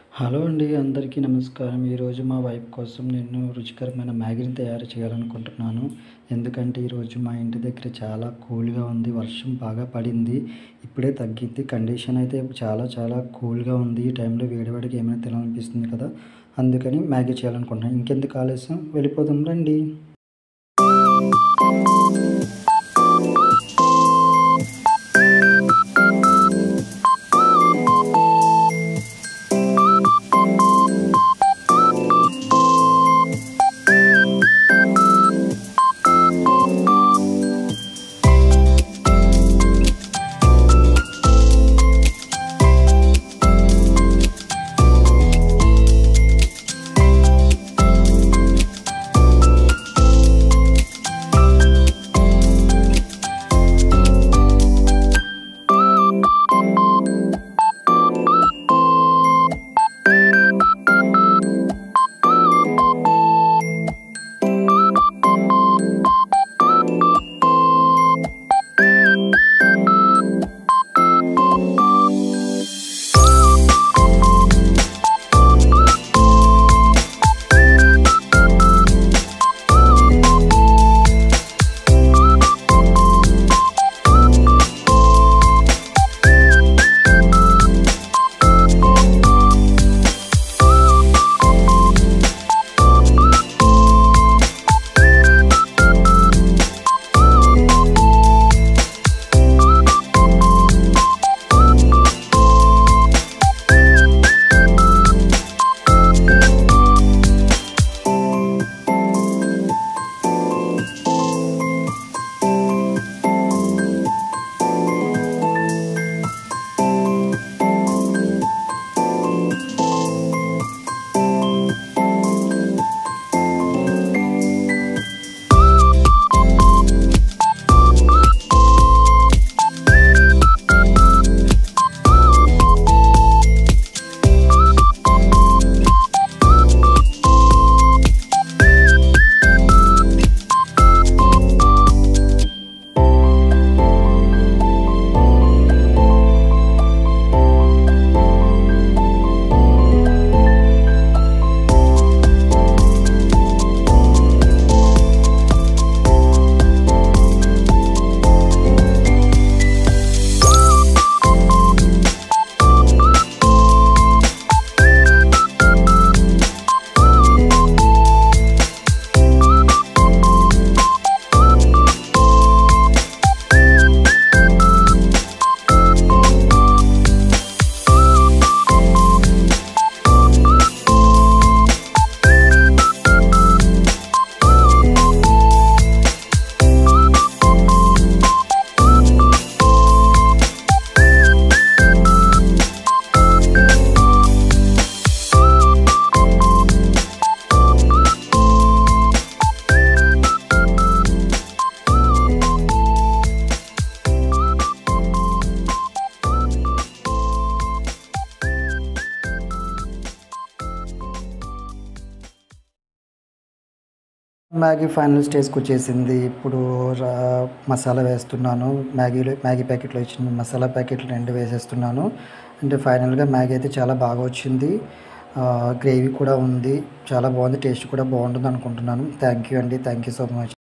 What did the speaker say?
hello అండి అందరికీ నమస్కారం ఈరోజు మా వైఫ్ కోసం నేను రుచికరమైన మ్యాగీని తయారు చేయాలనుకుంటున్నాను ఎందుకంటే ఈరోజు మా ఇంటి దగ్గర చాలా కూల్గా ఉంది వర్షం బాగా పడింది ఇప్పుడే తగ్గింది కండిషన్ అయితే చాలా చాలా కూల్గా ఉంది ఈ టైంలో వేడివేడిగా ఏమైనా తినాలనిపిస్తుంది కదా అందుకని మ్యాగీ చేయాలనుకుంటున్నాను ఇంకెందుకు ఆలస్యం వెళ్ళిపోదాం రండి మ్యాగీ ఫైనల్ స్టేజ్కి వచ్చేసింది ఇప్పుడు రా- మసాలా వేస్తున్నాను మ్యాగీలో మ్యాగీ ప్యాకెట్లో ఇచ్చిన మసాలా ప్యాకెట్లు రెండు వేసేస్తున్నాను అంటే ఫైనల్గా మ్యాగీ అయితే చాలా బాగా వచ్చింది ఆ, గ్రేవీ కూడా ఉంది చాలా బాగుంది టేస్ట్ కూడా బాగుంటుంది అనుకుంటున్నాను థ్యాంక్ యూ అండి థ్యాంక్ యూ సో మచ్